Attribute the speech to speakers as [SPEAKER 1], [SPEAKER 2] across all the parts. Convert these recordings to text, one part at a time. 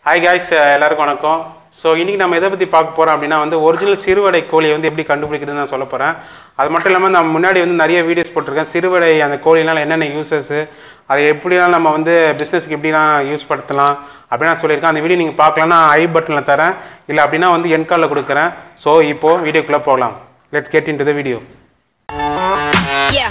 [SPEAKER 1] Hi guys எல்லாருக்கும் வணக்கம் so இன்றைக்கி நம்ம எதை பற்றி பார்க்க போகிறோம் அப்படின்னா வந்து ஒரிஜினல் சிறுவடை கோழியை வந்து எப்படி கண்டுபிடிக்கிறதுன்னு நான் சொல்ல போகிறேன் அது மட்டும் இல்லாமல் நான் முன்னாடி வந்து நிறைய வீடியோஸ் போட்டிருக்கேன் சிறுவடை அந்த கோழினால என்னென்ன யூசஸ்ஸு அதை எப்படிலாம் நம்ம வந்து பிஸ்னஸ்க்கு எப்படிலாம் யூஸ் படுத்தலாம் அப்படின்னு நான் சொல்லியிருக்கேன் அந்த வீடியோ நீங்கள் பார்க்கலன்னா ஐ பட்டனில் தரேன் இல்லை அப்படின்னா வந்து என் காலில் கொடுக்குறேன் ஸோ இப்போது வீடியோக்குள்ளே போகலாம் let's get into the video
[SPEAKER 2] Yeah.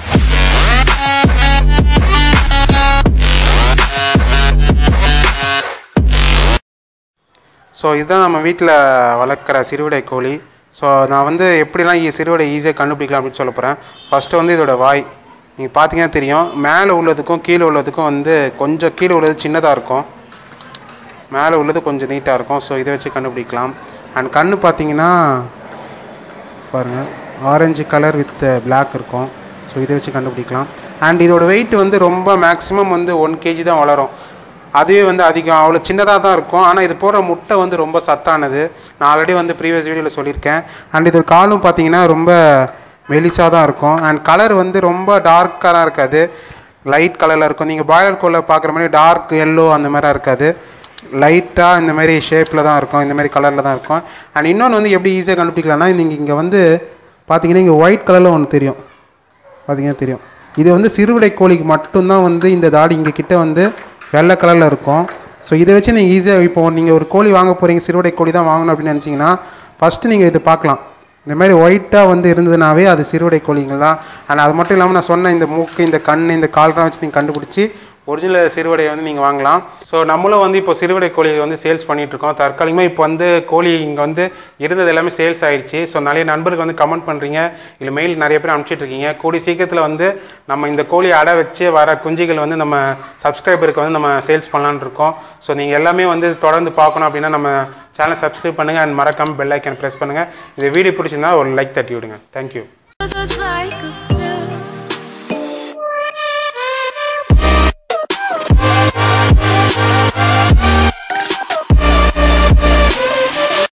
[SPEAKER 1] So இதுதான் நம்ம வீட்டில் வளர்க்குற சிறுவிடை கோழி ஸோ நான் வந்து எப்படிலாம் ஈ- சிறுவிடை ஈஸியாக கண்டுபிடிக்கலாம் அப்படின்னு சொல்ல போகிறேன் ஃபஸ்ட்டு வந்து இதோட வாய் நீங்கள் பார்த்தீங்கன்னா தெரியும் மேலே உள்ளதுக்கும் கீழே உள்ளதுக்கும் வந்து கொஞ்சம் கீழே உள்ளது சின்னதாக இருக்கும் மேலே உள்ளது கொஞ்சம் நீட்டாக இருக்கும் ஸோ இதை வச்சு கண்டுபிடிக்கலாம் அண்ட் கண்ணு பார்த்தீங்கன்னா பாருங்கள் ஆரஞ்சு கலர் வித் Black இருக்கும் ஸோ இதை வச்சு கண்டுபிடிக்கலாம் அண்ட் இதோட வெயிட் வந்து ரொம்ப மேக்ஸிமம் வந்து ஒன் கேஜி தான் வளரும் அதுவே வந்து அதிகம் அவ்வளோ சின்னதாக தான் இருக்கும் ஆனால் இது போடுற முட்டை வந்து ரொம்ப சத்தானது நான் ஆல்ரெடி வந்து ப்ரீவியஸ் வீடியோவில் சொல்லியிருக்கேன் அண்ட் இது காலும் பார்த்தீங்கன்னா ரொம்ப மெலிசாக தான் இருக்கும் அண்ட் கலர் வந்து ரொம்ப டார்க்காக இருக்காது லைட் கலரில் இருக்கும் நீங்கள் பாய்லர் கோலை பார்க்குற மாதிரி டார்க் எல்லோ அந்த மாதிரிலாம் இருக்காது லைட்டாக இந்த மாதிரி ஷேப்பில் தான் இருக்கும் இந்த மாதிரி கலரில் தான் இருக்கும் அண்ட் இன்னொன்று வந்து எப்படி ஈஸியாக கண்டுபிடிக்கலாம்னா நீங்கள் இங்கே வந்து பார்த்தீங்கன்னா இங்கே ஒயிட் கலரில் ஒன்று தெரியும் பார்த்தீங்கன்னா தெரியும் இது வந்து சிறுவிடை கோழிக்கு மட்டும்தான் வந்து இந்த தாடி இங்கே கிட்ட வந்து வெள்ளை கலரில் இருக்கும் ஸோ இதை வச்சு நீங்கள் ஈஸியாக இப்போ நீங்கள் ஒரு கோழி வாங்க போகிறீங்க சிறுவிடை கோழி தான் வாங்கணும் அப்படின்னு நினச்சிங்கன்னா ஃபஸ்ட்டு நீங்கள் இது பார்க்கலாம் இந்த மாதிரி ஒயிட்டாக வந்து இருந்ததுனாவே அது சிறுவிடை கோழிங்க தான் அண்ட் அது மட்டும் இல்லாமல் நான் சொன்ன இந்த மூக்கு இந்த கண் இந்த கால்ரெலாம் வச்சு நீங்கள் கண்டுபிடிச்சி ஒரிஜினல் சிறுவடையை வந்து நீங்கள் வாங்கலாம் ஸோ நம்மளும் வந்து இப்போ சிறுவடை கோழி வந்து சேல்ஸ் பண்ணிட்டு இருக்கோம் தற்காலிகமாக இப்போ வந்து கோழி இங்கே வந்து இருந்தது எல்லாமே சேல்ஸ் ஆயிடுச்சு ஸோ நிறைய நண்பர்கள் வந்து கமெண்ட் பண்ணுறீங்க இல்லை மெயில் நிறைய பேர் அனுப்பிச்சிட்டு இருக்கீங்க கூடி சீக்கிரத்தில் வந்து நம்ம இந்த கோழி அடை வச்சு வர குஞ்சுகள் வந்து நம்ம சப்ஸ்கிரைபருக்கு வந்து நம்ம சேல்ஸ் பண்ணலான்னு இருக்கோம் ஸோ நீங்கள் எல்லாமே வந்து தொடர்ந்து பார்க்கணும் அப்படின்னா நம்ம சேனல் சப்ஸ்கிரைப் பண்ணுங்கள் அண்ட் மறக்காமல் பெல் ஐக்கன் ப்ரெஸ் பண்ணுங்கள் இந்த வீடியோ பிடிச்சிருந்தா ஒரு லைக் தட்டி விடுங்க தேங்க்யூ
[SPEAKER 2] Just like a